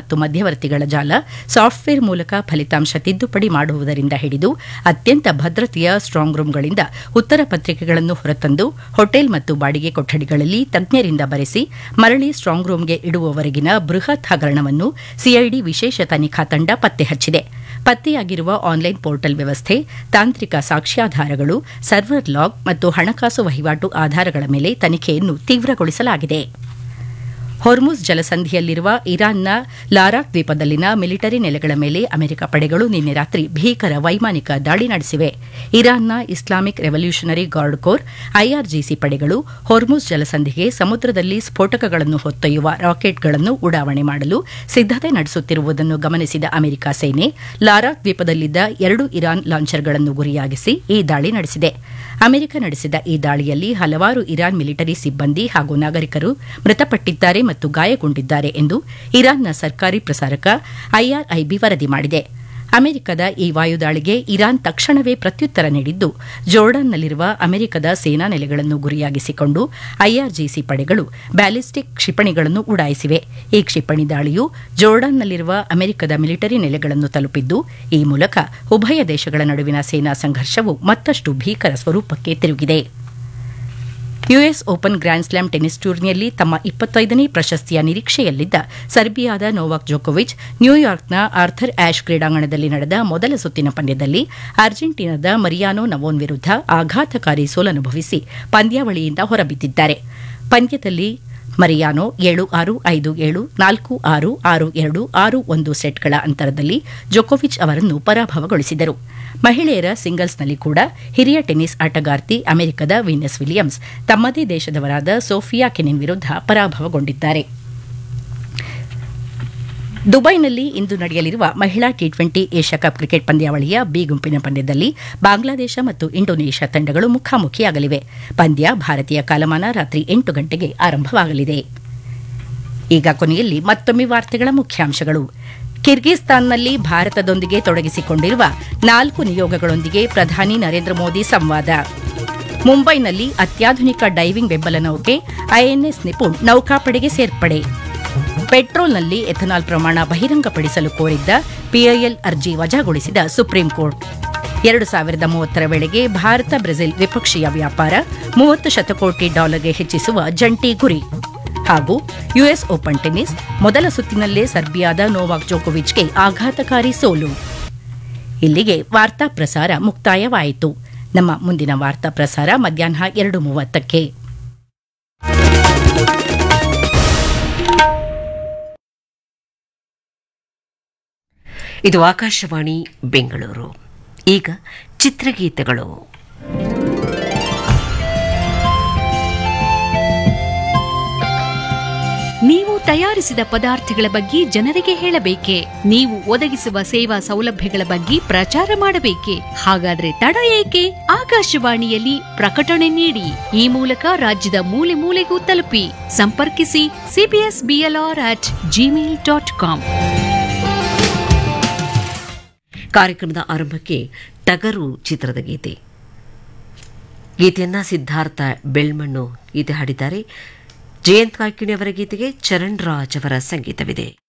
ಮತ್ತು ಮಧ್ಯವರ್ತಿಗಳ ಜಾಲ ಸಾಫ್ಟ್ವೇರ್ ಮೂಲಕ ಫಲಿತಾಂಶ ತಿದ್ದುಪಡಿ ಮಾಡುವುದರಿಂದ ಹಿಡಿದು ಅತ್ಯಂತ ಭದ್ರತೆಯ ಸ್ಟ್ರಾಂಗ್ ರೂಂಗಳಿಂದ ಉತ್ತರ ಪತ್ರಿಕೆಗಳನ್ನು ಹೊರತಂದು ಹೋಟೆಲ್ ಮತ್ತು ಬಾಡಿಗೆ ಕೊಠಡಿಗಳಲ್ಲಿ ತಜ್ಞರಿಂದ ಬರೆಸಿ ಮರಳಿ ಸ್ಟ್ರಾಂಗ್ ರೂಂಗೆ ಇಡುವವರೆಗಿನ ಬೃಹತ್ ಹಗರಣವನ್ನು ಸಿಐಡಿ ವಿಶೇಷ ತನಿಖಾ ತಂಡ ಪತ್ತೆ ಹಚ್ಚಿದೆ ಪತ್ತೆಯಾಗಿರುವ ಆನ್ಲೈನ್ ಪೋರ್ಟಲ್ ವ್ಯವಸ್ಥೆ ತಾಂತ್ರಿಕ ಸಾಕ್ಷ್ಯಾಧಾರಗಳು ಸರ್ವರ್ ಲಾಗ್ ಮತ್ತು ಹಣಕಾಸು ವಹಿವಾಟು ಆಧಾರಗಳ ಮೇಲೆ ತನಿಖೆಯನ್ನು ತೀವ್ರಗೊಳಿಸಲಾಗಿದೆ ಹೊರ್ಮುಜ್ ಜಲಸಂಧಿಯಲ್ಲಿರುವ ಇರಾನ್ನ ಲಾರಾಕ್ ದ್ವೀಪದಲ್ಲಿನ ಮಿಲಿಟರಿ ನೆಲೆಗಳ ಮೇಲೆ ಅಮೆರಿಕ ಪಡೆಗಳು ನಿನ್ನೆ ರಾತ್ರಿ ಭೀಕರ ವೈಮಾನಿಕ ದಾಳಿ ನಡೆಸಿವೆ ಇರಾನ್ನ Islamic revolutionary guard corps IRGC ಪಡೆಗಳು ಹೊರ್ಮುಜ್ ಜಲಸಂಧಿಗೆ ಸಮುದ್ರದಲ್ಲಿ ಸ್ಫೋಟಕಗಳನ್ನು ಹೊತ್ತೊಯ್ಯುವ ರಾಕೆಟ್ಗಳನ್ನು ಉಡಾವಣೆ ಮಾಡಲು ಸಿದ್ದತೆ ನಡೆಸುತ್ತಿರುವುದನ್ನು ಗಮನಿಸಿದ ಅಮೆರಿಕ ಸೇನೆ ಲಾರಾಕ್ ದ್ವೀಪದಲ್ಲಿದ್ದ ಎರಡು ಇರಾನ್ ಲಾಂಚರ್ಗಳನ್ನು ಗುರಿಯಾಗಿಸಿ ಈ ದಾಳಿ ನಡೆಸಿದೆ ಅಮೆರಿಕ ನಡೆಸಿದ ಈ ದಾಳಿಯಲ್ಲಿ ಹಲವಾರು ಇರಾನ್ ಮಿಲಿಟರಿ ಸಿಬ್ಬಂದಿ ಹಾಗೂ ನಾಗರಿಕರು ಮೃತಪಟ್ಟಿದ್ದಾರೆ ಮತ್ತು ಗಾಯಗೊಂಡಿದ್ದಾರೆ ಎಂದು ಇರಾನ್ನ ಸರ್ಕಾರಿ ಪ್ರಸಾರಕ ಐಆರ್ಐಬಿ ವರದಿ ಮಾಡಿದೆ ಅಮೆರಿಕದ ಈ ವಾಯುದಾಳಿಗೆ ಇರಾನ್ ತಕ್ಷಣವೇ ಪ್ರತ್ಯುತ್ತರ ನೀಡಿದ್ದು ಜೋರ್ಡನ್ನಲ್ಲಿರುವ ಅಮೆರಿಕದ ಸೇನಾ ನೆಲೆಗಳನ್ನು ಗುರಿಯಾಗಿಸಿಕೊಂಡು ಐಆರ್ಜಿಸಿ ಪಡೆಗಳು ಬ್ಯಾಲಿಸ್ಟಿಕ್ ಕ್ಷಿಪಣಿಗಳನ್ನು ಉಡಾಯಿಸಿವೆ ಈ ಕ್ಷಿಪಣಿ ದಾಳಿಯು ಜೋರ್ಡನ್ನಲ್ಲಿರುವ ಅಮೆರಿಕದ ಮಿಲಿಟರಿ ನೆಲೆಗಳನ್ನು ತಲುಪಿದ್ದು ಈ ಮೂಲಕ ಉಭಯ ದೇಶಗಳ ನಡುವಿನ ಸೇನಾ ಸಂಘರ್ಷವು ಮತ್ತಷ್ಟು ಭೀಕರ ಸ್ವರೂಪಕ್ಕೆ ತಿರುಗಿದೆ US open grand slam tennis ಟೂರ್ನಿಯಲ್ಲಿ ತಮ್ಮ ಇಪ್ಪತ್ತೈದನೇ ಪ್ರಶಸ್ತಿಯ ನಿರೀಕ್ಷೆಯಲ್ಲಿದ್ದ ಸರ್ಬಿಯಾದ ನೋವಾಕ್ ಜೋಕೋವಿಚ್ ನ್ಯೂಯಾರ್ಕ್ನ ಆರ್ಥರ್ ಆಶ್ ಕ್ರೀಡಾಂಗಣದಲ್ಲಿ ನಡೆದ ಮೊದಲ ಸುತ್ತಿನ ಪಂದ್ಯದಲ್ಲಿ ಅರ್ಜೆಂಟೀನಾದ ಮರಿಯಾನೋ ನವೋನ್ ವಿರುದ್ಧ ಆಘಾತಕಾರಿ ಸೋಲನುಭವಿಸಿ ಪಂದ್ಯಾವಳಿಯಿಂದ ಹೊರಬಿದ್ದಿದ್ದಾರೆ ಪಂದ್ಯದಲ್ಲಿ ಮರಿಯಾನೋ ಏಳು ಆರು ಐದು ಏಳು ನಾಲ್ಕು ಆರು ಆರು ಎರಡು ಆರು ಒಂದು ಸೆಟ್ಗಳ ಅಂತರದಲ್ಲಿ ಜೊಕೋವಿಚ್ ಅವರನ್ನು ಪರಾಭವಗೊಳಿಸಿದರು ಮಹಿಳೆಯರ ಸಿಂಗಲ್ಸ್ನಲ್ಲಿ ಕೂಡ ಹಿರಿಯ ಟೆನ್ನಿಸ್ ಆಟಗಾರ್ತಿ ಅಮೆರಿಕದ ವೀನಸ್ ವಿಲಿಯಮ್ಸ್ ತಮ್ಮದೇ ದೇಶದವರಾದ ಸೋಫಿಯಾ ಕೆನಿನ್ ವಿರುದ್ಧ ಪರಾಭವಗೊಂಡಿದ್ದಾರೆ ದುಬೈನಲ್ಲಿ ಇಂದು ನಡೆಯಲಿರುವ ಮಹಿಳಾ T twenty Asia cup cricket ಪಂದ್ಯಾವಳಿಯ ಬಿ ಗುಂಪಿನ ಪಂದ್ಯದಲ್ಲಿ ಬಾಂಗ್ಲಾದೇಶ ಮತ್ತು ಇಂಡೋನೇಷ್ಯಾ ತಂಡಗಳು ಮುಖಾಮುಖಿಯಾಗಲಿವೆ ಪಂದ್ಯ ಭಾರತೀಯ ಕಾಲಮಾನ ರಾತ್ರಿ ಎಂಟು ಗಂಟೆಗೆ ಆರಂಭವಾಗಲಿದೆ ಈಗ ಕೊನೆಯಲ್ಲಿ ಮತ್ತೊಮ್ಮೆ ವಾರ್ತೆಗಳ ಮುಖ್ಯಾಂಶಗಳು ಕಿರ್ಗಿಸ್ತಾನ್ನಲ್ಲಿ ಭಾರತದೊಂದಿಗೆ ತೊಡಗಿಸಿಕೊಂಡಿರುವ ನಾಲ್ಕು ನಿಯೋಗಗಳೊಂದಿಗೆ ಪ್ರಧಾನಿ ನರೇಂದ್ರ ಮೋದಿ ಸಂವಾದ ಮುಂಬೈನಲ್ಲಿ ಅತ್ಯಾಧುನಿಕ ಡೈವಿಂಗ್ ಬೆಂಬಲ ನೌಕೆ ಐಎನ್ಎಸ್ ನಿಪುಣ್ ನೌಕಾಪಡೆಗೆ ಸೇರ್ಪಡೆ ಪೆಟ್ರೋಲ್ನಲ್ಲಿ ಎಥನಾಲ್ ಪ್ರಮಾಣ ಬಹಿರಂಗಪಡಿಸಲು ಕೋರಿದ್ದ ಪಿಐಎಲ್ ಅರ್ಜಿ ವಜಾಗೊಳಿಸಿದ ಸುಪ್ರೀಂ ಕೋರ್ಟ್ ಎರಡು ಸಾವಿರದ ಮೂವತ್ತರ ವೇಳೆಗೆ ಭಾರತ ಬ್ರೆಜಿಲ್ ದ್ವಿಪಕ್ಷೀಯ ವ್ಯಾಪಾರ ಮೂವತ್ತು ಶತಕೋಟಿ ಡಾಲರ್ಗೆ ಹೆಚ್ಚಿಸುವ ಜಂಟಿ ಗುರಿ ಹಾಗೂ ಯುಎಸ್ ಓಪನ್ ಟೆನ್ನಿಸ್ ಮೊದಲ ಸುತ್ತಿನಲ್ಲೇ ಸರ್ಬಿಯಾದ ನೋವಾಕ್ ಜೋಕೋವಿಚ್ಗೆ ಆಘಾತಕಾರಿ ಸೋಲು ಇಲ್ಲಿಗೆ ವಾರ್ತಾ ಪ್ರಸಾರ ಮುಕ್ತಾಯವಾಯಿತು ನಮ್ಮ ಮುಂದಿನ ವಾರ್ತಾ ಪ್ರಸಾರ ಮಧ್ಯಾಹ್ನ ಎರಡು ಮೂವತ್ತಕ್ಕೆ ಇದು ಆಕಾಶವಾಣಿ ಬೆಂಗಳೂರು ಈಗ ಚಿತ್ರಗೀತೆಗಳು ನೀವು ತಯಾರಿಸಿದ ಪದಾರ್ಥಗಳ ಬಗ್ಗೆ ಜನರಿಗೆ ಹೇಳಬೇಕೆ ನೀವು ಒದಗಿಸುವ ಸೇವಾ ಸೌಲಭ್ಯಗಳ ಬಗ್ಗೆ ಪ್ರಚಾರ ಮಾಡಬೇಕೆ ಹಾಗಾದ್ರೆ ತಡ ಏಕೆ ಆಕಾಶವಾಣಿಯಲ್ಲಿ ಪ್ರಕಟಣೆ ನೀಡಿ ಈ ಮೂಲಕ ರಾಜ್ಯದ ಮೂಲೆ ಮೂಲೆಗೂ ತಲುಪಿ ಸಂಪರ್ಕಿಸಿ CBS BLR at Gmail dot com ಕಾರ್ಯಕ್ರಮದ ಆರಂಭಕ್ಕೆ ಟಗರು ಚಿತ್ರದ ಗೀತೆ ಗೀತೆಯನ್ನ ಸಿದ್ಧಾರ್ಥ ಬೆಳ್ಮಣ್ಣು ಗೀತೆ ಹಾಡಿದ್ದಾರೆ ಜಯಂತ್ ಕಾಯ್ಕಿಣಿ ಅವರ ಗೀತೆಗೆ ಚರಣ್ ರಾಜ್ ಅವರ ಸಂಗೀತವಿದೆ